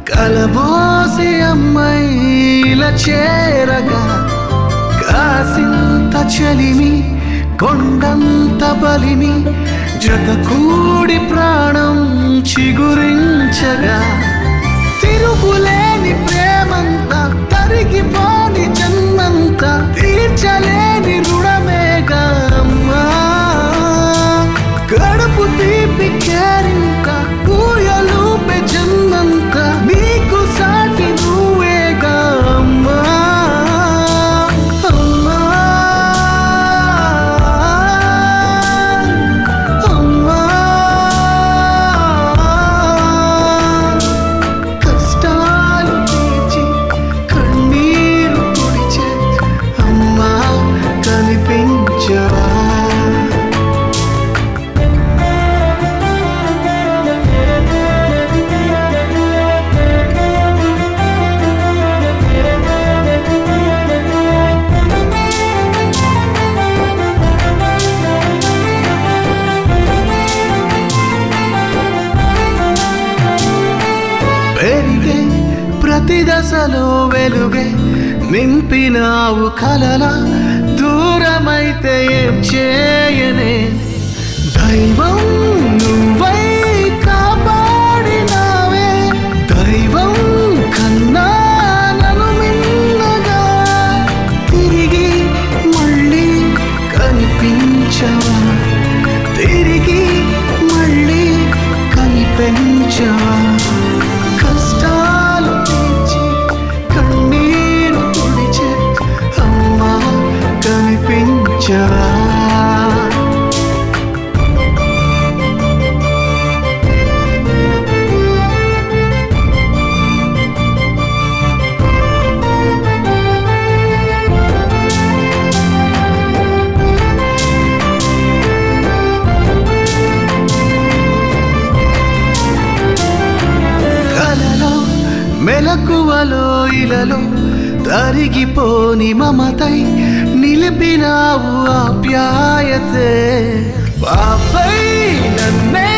కలబోసి అమ్మాయిల చేరగా కాసింత చలిమి కొండంత బలిమి జత కూడి ప్రాణం చిగురించగా తిరుగులేని ప్రేమంతా తరిగిపోని జన్మంతా తీర్చలేని రుణమేగా అమ్మా గడుపు తీపి కేరింత ఊయలు జన్మంత నీకు సాటి నువ్వేగా అమ్మా అమ్మా అమ్మా కష్టాలు తీర్చి కన్నీరు తుడిచే అమ్మా కనిపించవా పెరిగే ప్రతి దశలో వెలుగే నింపినావు కలల దూరమైతే ఏం చేయనే దైవం నువ్వై కాపాడినావే దైవం కన్నా నన్ను మిన్నగా తిరిగి మళ్ళీ కనిపించవా తిరిగి మళ్ళీ కనిపించవా కష్టాలు తీర్చి కన్నీరు తుడిచే అమ్మా కనిపించవా కలలో మెలకువలో ఇలలో తరిగిపోని మమతై నిలిపినావు ఆప్యాయతే పాపై నన్నే